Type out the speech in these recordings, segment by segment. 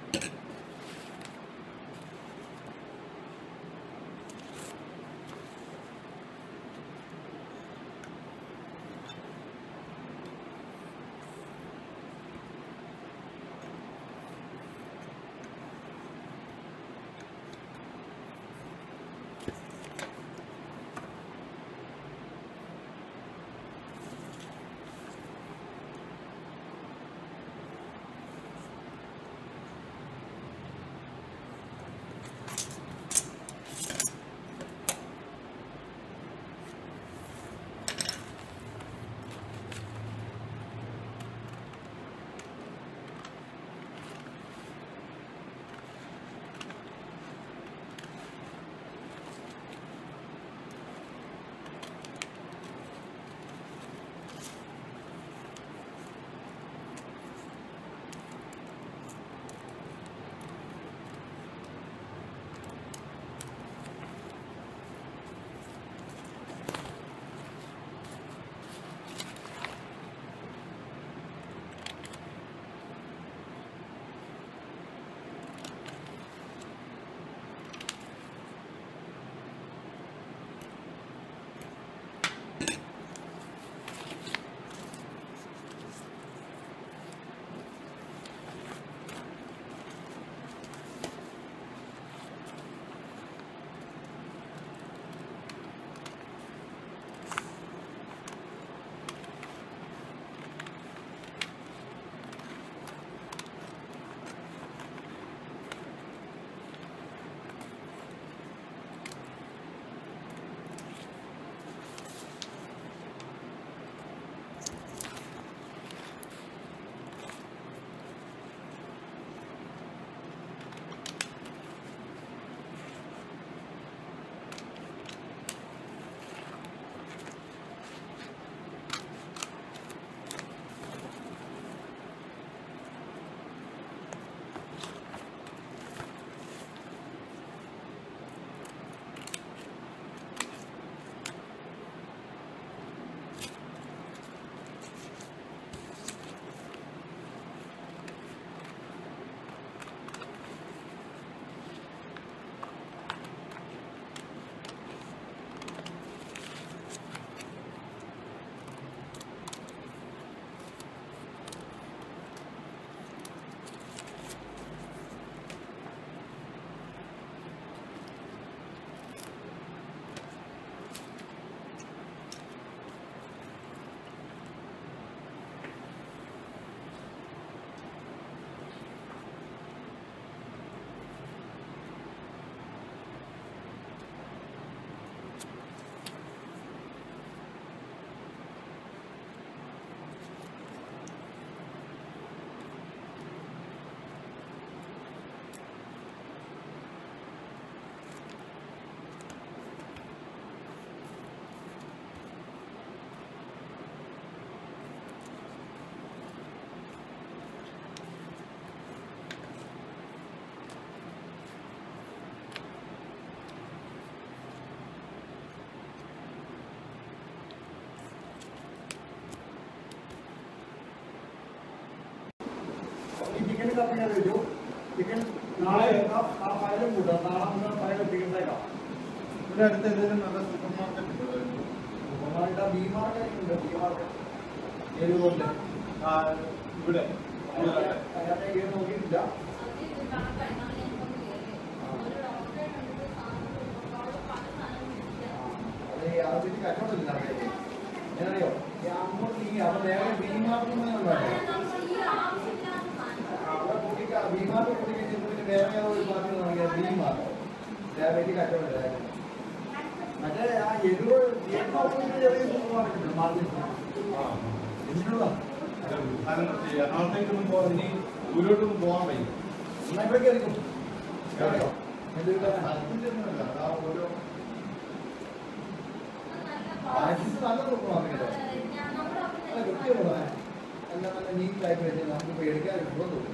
Chicken കപ്പി ഞാൻ വെച്ചു chicken നാളെ വെക്കാം ആ ഫയലും കൂട്ടാം നാളെ മുതൽ ഫയൽ എത്തിക്കുന്നേക്കാം ഇവിടെ അടുത്ത് എന്തെങ്കിലും നല്ല സൂപ്പർ മാർക്കറ്റ് ഉണ്ടോ നമ്മളുടെ ബി മാർക്കറ്റ് ഉണ്ട് ബി മാർക്കറ്റ് എരിവുണ്ട് ആ, ഇവിടെ അതിനകത്ത് ഏത് നോക്കിയിട്ടില്ല അത് ഈ ആവശ്യത്തിന് കച്ചവടമില്ല അവിടെ. എങ്ങനെയോ ഈ അങ്ങോട്ട് ഈ അവിടെ വേറെ ബി മാർക്കറ്റ് അവിടെ പൊട്ടിക്ക ബി മാർക്കറ്റ് പൊട്ടിക്കഴിഞ്ഞപ്പോൾ പിന്നെ വേറെ ഒരു മാർക്കറ്റ് തുടങ്ങിയ ബി മാർക്കറ്റ് വേറെ വലിയ കച്ചവടമില്ല മറ്റേ ആ എരിവ് എണ്ണ ചെറിയ സൂപ്പർ മാർക്കറ്റ് ഉണ്ട് മാർക്കറ്റ് എന്തിനുള്ള എറണാകുളത്തേക്കൊന്നും പോകാൻ ഇനി ദൂരോട്ടൊന്നും പോകാൻ വയ്യ ഇവിടേക്ക് എടുക്കും എവിടെയോ എന്ത് സ്ഥലത്തിൻ്റെയൊന്നുമല്ല. ആ ഓരോ ആക്സിസ് നല്ല സൂപ്പർ മാർക്കറ്റ് അല്ല കൃത്യമുള്ള എല്ലാം നല്ല നീറ്റായിട്ട് വെച്ച് നമുക്ക് പേടിക്കാൻ കിട്ടുമോ തോന്നുന്നു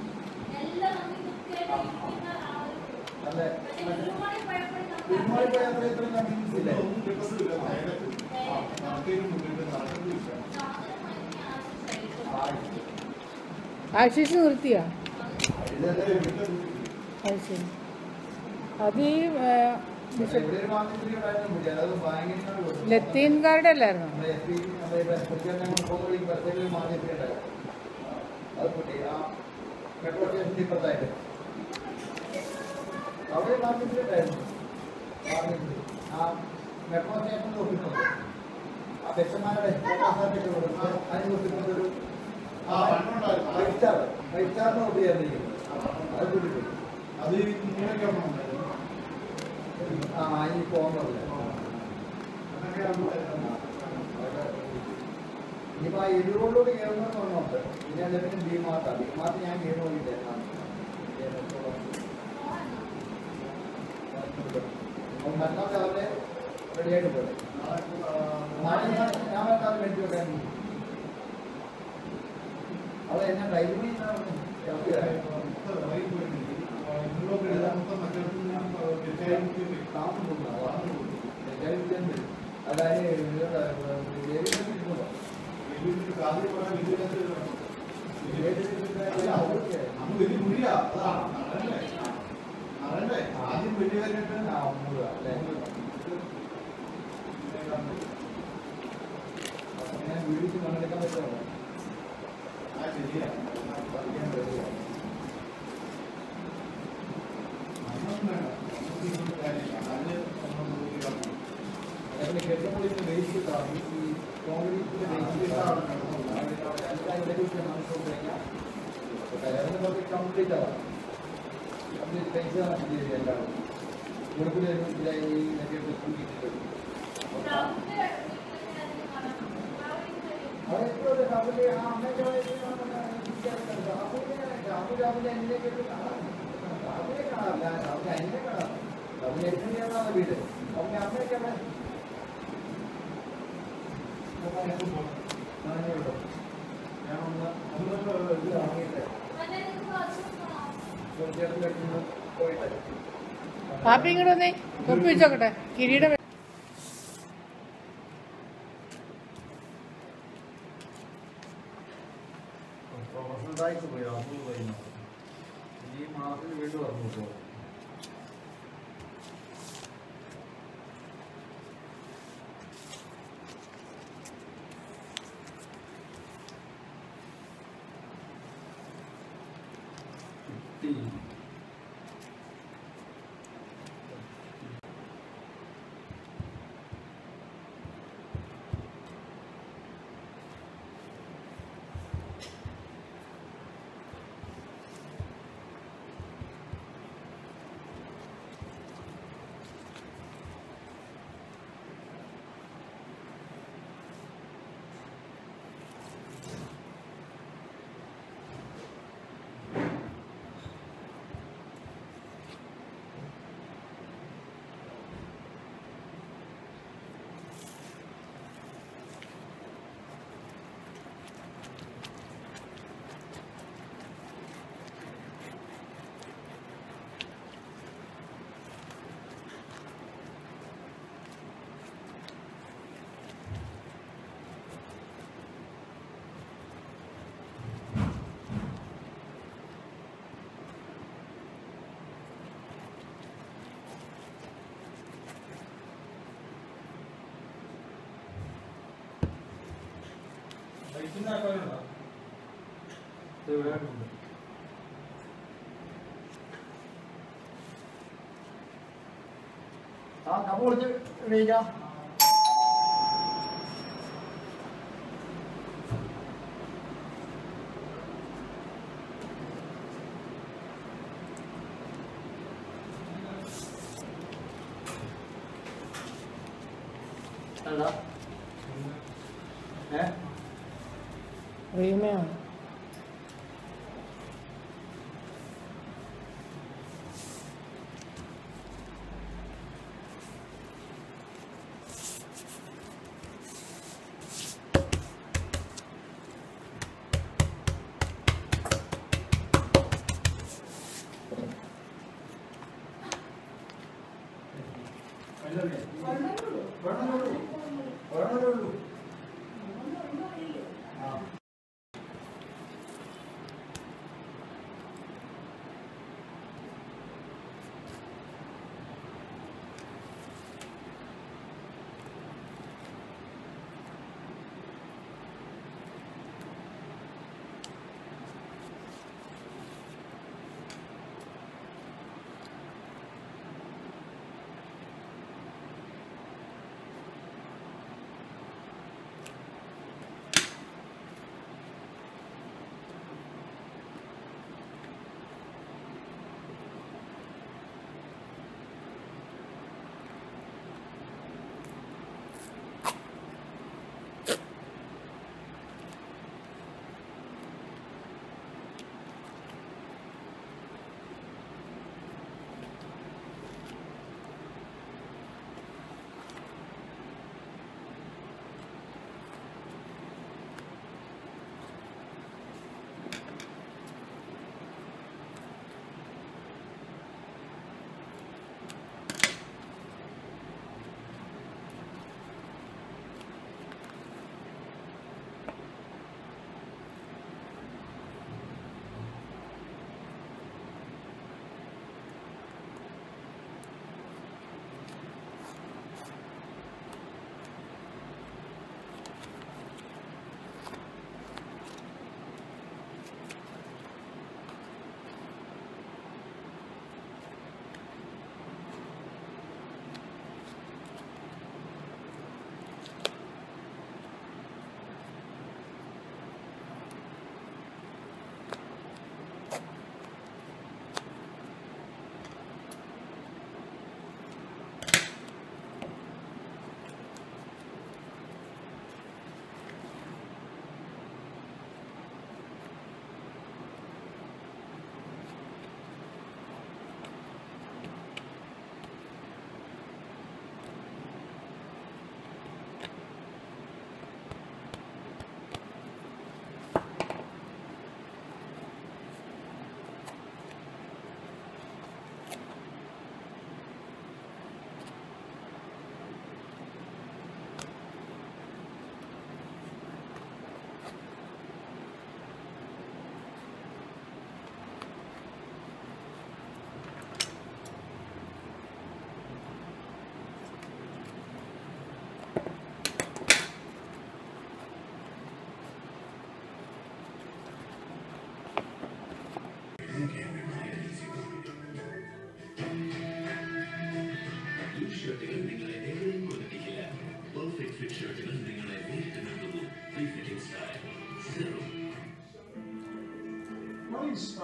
നല്ല തിരുമാളി പോയ അത്ര ഇത്രയും കൺവീൻസ് ഇല്ലേ ഒന്നും ദിവസമില്ല ഭയങ്കര നടത്തേനും മുന്നിട്ട് നടക്കുന്നില്ല ആ, ആശിഷ് നിർത്തിയാ ഇത് ഇതെല്ലാം വീട്ടിലെ അത് ശരി അത് ഈ ഏ, ബിഷപ്പ് ഇവിടെ ഒരു മാസത്തിൽ ഉണ്ടായിരുന്നു മുടി അതായത് ബാങ്കിനോട് കൊടുത്തു. ലത്തീൻകാരുടെ അല്ലായിരുന്നോ നമ്മുടെ എസ് പി നമ്മുടെ ഇവിടെ കുട്ടികളെ ഞങ്ങൾ പോകുന്ന വഴിക്ക് ബസ്സിൽ മാർക്കറ്റ് ഉണ്ടായിരുന്നു അത് കുട്ടി ആ മെട്രോ സ്റ്റേഷൻ്റെ ഇപ്പുറത്തായിട്ട് അവിടെ മാർക്കറ്റിൽ ഉണ്ടായിരുന്നു മാർക്കറ്റിൽ ആ മെട്രോ സ്റ്റേഷനിൽ ഒപ്പിക്കുന്നത് ആ ബസ്സന്മാരുടെ അതിന് ഒപ്പിക്കുന്നത് ഒരു ആ, പണ്ടുണ്ടായിരുന്നു. ഫൈവ് സ്റ്റാർ ഫൈവ് സ്റ്റാറിന് ഒപ്പിയായിരുന്നു അത് കൂടി പോയി അത് ഇങ്ങനെയൊക്കെ ഉണ്ടായിരുന്നു ആ ഈ പോകുന്നില്ല അതൊക്കെ ഉണ്ടായിരുന്നു. ഇനിയിപ്പോ ആ എഴുപതോട് കയറുന്നത് പറഞ്ഞോണ്ട് ഇനി അല്ലെങ്കിൽ ഡിമാർട്ടാ ഡിമാർട്ട് ഞാൻ കയറി പോയില്ല മറ്റന്നാൾ രാവിലെ റെഡിയായിട്ട് പോയി നാളെ ഞാൻ ഞാൻ മറ്റന്നാൾ മേടിച്ചു വെക്കാൻ അവിടെ എന്നെ ഡ്രൈവിംഗ് അതായത് ആദ്യം വലിയ കാര്യമായിട്ട് ഞാൻ വീട്ടിൽ പങ്കെടുക്കാൻ പറ്റുമോ ആ ശരിയാ പഠിക്കാൻ പറ്റുമോ അതൊന്നും വേണ്ട നമുക്ക് ഇതൊന്നും കാര്യമില്ല അതിന് നമ്മൾ നോക്കിയാണ് അതിന് കെട്ടുപൊളിച്ച് വേസ്റ്റ് കാണും ഈ കോൺക്രീറ്റിന്റെ വേസ്റ്റ് കാണും കംപ്ലീറ്റ് ആവാം കംപ്ലീറ്റ് പൈസ നശിച്ചിരിക്കും എല്ലാവരും കൊടുക്കുന്ന ഈ ഇതൊക്കെ തൂക്കിയിട്ടിട്ട് അതെപ്പോഴും രാവിലെ ആ അമ്മയ്ക്ക് രാവിലെ രാവിലെ എന്നെ കേട്ട് കാണാം രാവിലെ കാണാറില്ല രാവിലെ എന്നെ കാണാം രാവിലെ എങ്ങനെയാണ് വീട് രാവിലെ അമ്മയൊക്കെ അവിടെ ഞാനൊന്ന് ഇത് വാങ്ങിയിട്ട് ചേട്ടൻ കഴിക്കുന്നു പോയിട്ട് പാപ്പി ഇങ്ങോട്ട് വന്നേ തൊപ്പി വെച്ചോക്കട്ടെ കിരീടം വെ- പ്രൊഫഷണലായിട്ട് പോയി അറുപത് പോയി ഈ മാസത്തിൽ വീണ്ടും ഇറങ്ങും ഇപ്പോൾ കിട്ടി തീർച്ചയായിട്ടും ആ കപ്പ പൊളിച്ച് ഉപയോഗിക്കാം അല്ല ഏ റീമയാണ് അല്ലല്ലേ വേണമെന്നുള്ളൂ വേണമെന്നുള്ളൂ ആ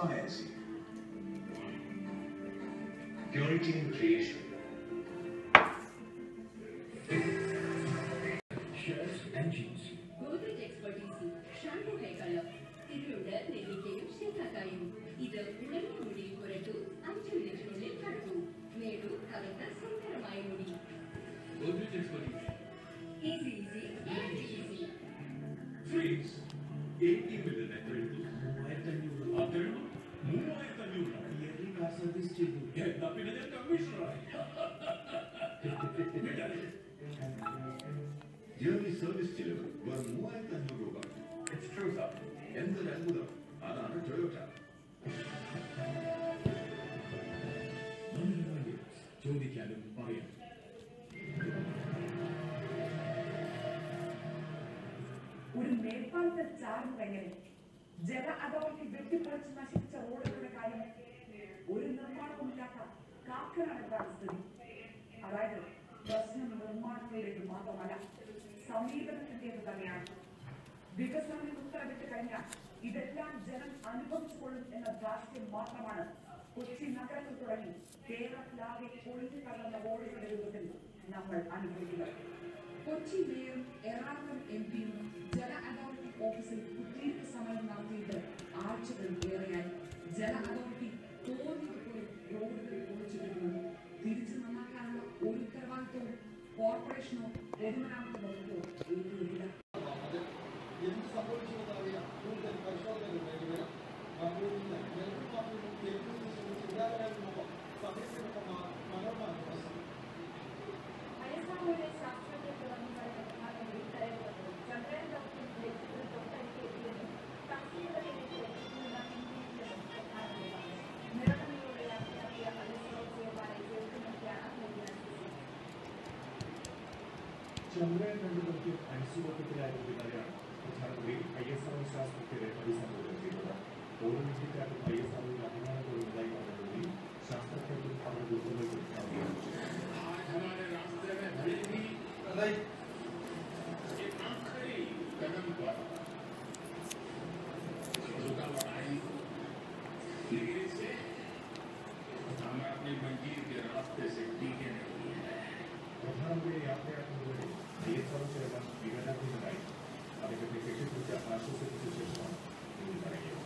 science, purity in creation. Shirts and jeans. Godrej എക്സ്പെർട്ടീസിൽ ഷാംപൂ കൈക്കള്ളം തിരുവിടെ നെല്ലിക്കയും ശേഖക്കായും ഇത് ഉണങ്ങിയ മുടിയിൽ പുരട്ടു അഞ്ചു മിനിറ്റിനുള്ളിൽ കഴുകൂ നേടൂ കറുത്ത സുന്ദരമായ മുടി Godrej Expertise. Easy easy easy Trees. 80 milliliter എടുത്തു. മൂവായിരത്തഞ്ഞൂറ്. അത്രയുള്ളൂ? മൂവായിരത്തഞ്ഞൂറ്. Yearly car service ചെയ്തു. എന്നാ പിന്നെ ഞാൻ കമ്മീഷണറായി. ഇയർലി സർവീസ് ചിലവ് വെറും മൂവായിരത്തി അഞ്ഞൂറ് രൂപ It's true, sir. എന്തൊരു അത്ഭുതം അതാണ് ടൊയോട്ട ചോദിക്കാനും പറയാം ഒരു മേൽപ്പാലത്തെ ചാടുന്നതെങ്ങനെ ജല അതോറിറ്റി വെട്ടിപ്പൊളിച്ച് നശിപ്പിച്ച റോഡുകളുടെ കാര്യം ഒരു നിർമ്മാണവുമില്ലാത്ത കാക്കനാണ് സ്ഥിതി അതായത് പ്രശ്നം നിർമ്മാണത്തിലേക്ക് മാത്രമല്ല സമീപനത്തിന്റേത് തന്നെയാണ് വികസനം ഉത്തരവിട്ട് കഴിഞ്ഞാൽ ഇതെല്ലാം ജനം അനുഭവിച്ചുകൊള്ളും എന്ന ധാർഷ്ട്യം മാത്രമാണ് കൊച്ചി നഗരത്തിൽ തുടങ്ങി കേരളത്തിലാകെ പൊളിഞ്ഞു കലർന്ന റോഡുകളുടെ രൂപത്തിൽ നമ്മൾ അനുഭവിക്കുന്നത് കൊച്ചി മേയറും എറണാകുളം എം പിയും ജല അതോറിറ്റി ഓഫീസിൽ കുത്തിയിരിപ്പ് സമരം നടത്തിയിട്ട് ആഴ്ചകൾ ഏറെയായി ജല അതോറിറ്റി തോന്നിയതുപോലെ റോഡുകൾ പൊളിച്ചിട്ടിരുന്നു തിരിച്ചു നന്നാക്കാനുള്ള ഒരു ഉത്തരവാദിത്വവും കോർപ്പറേഷനോ പൊതുമരാമത്ത് വകുപ്പോ ഏറ്റുവരില്ല അത് എന്ത് സംഭവിച്ചുവെന്ന് അറിയാം കൂടുതൽ പരിശോധനകൾ വേണ്ടി അപ്പോൾ ഇന്ന് നെൽവൻ മാപ്പിലും തെരുവിൽ ചിന്താകരനുമൊപ്പം സമയത്തിനൊപ്പം മനോരമ ദിവസം അയസാമയുടെ ശാസ്ത്രജ്ഞ തുടങ്ങിയ പ്രധാനമന്ത്രി തരപ്പെട്ടത് ചന്ദ്രൻ ദൗത്യം ലക്ഷ്യത്തിൽ തൊട്ടടുത്ത് എത്തിയെന്നും തസ്തികകളിലേക്ക് എത്തിക്കുന്ന പിന്തിരിച്ചെന്നും പ്രധാനമന്ത്രി പറഞ്ഞു നിറങ്ങളിലൂടെ യാത്രയാക്കിയ അതിസുരക്ഷയുമായി ചേർത്തുനിർത്തിയാണ് മോദി അനുസരിച്ചത് ചന്ദ്രയാൻ രണ്ട് ദൗത്യം അനിശ്ചിതത്വത്തിലായിരുന്നതിനാലാണ് പ്രധാനമന്ത്രി ഐ എസ് ആർ ശാസ്ത്രജ്ഞരെ അഭിസംബോധന ചെയ്തത് ഓരോ ഇന്ത്യക്കാരും ഐ എസ് ആറിൽ അഭിമാനം കൊള്ളുന്നതായി പറഞ്ഞ മോദി ശാസ്ത്രജ്ഞർക്കും അവരുടെ ദുഃഖങ്ങൾക്കും നന്ദി आज हमारे रास्ते में भले ही അതായി एक आखिरी कदम पर रुकावट आई लेकिन इससे हमें अपनी मंजिल के रास्ते से टीके नहीं है പ്രധാനമന്ത്രിയെ യാത്രയാക്കുന്നതിലൂടെ ഐ എസ് ആർ ചേർന്ന വിവരാധീനമായി അദ്ദേഹത്തെ കെട്ടിപ്പിടിച്ച ആശ്വസിപ്പിച്ച ശേഷമാണ് മോദി പറയുന്നത്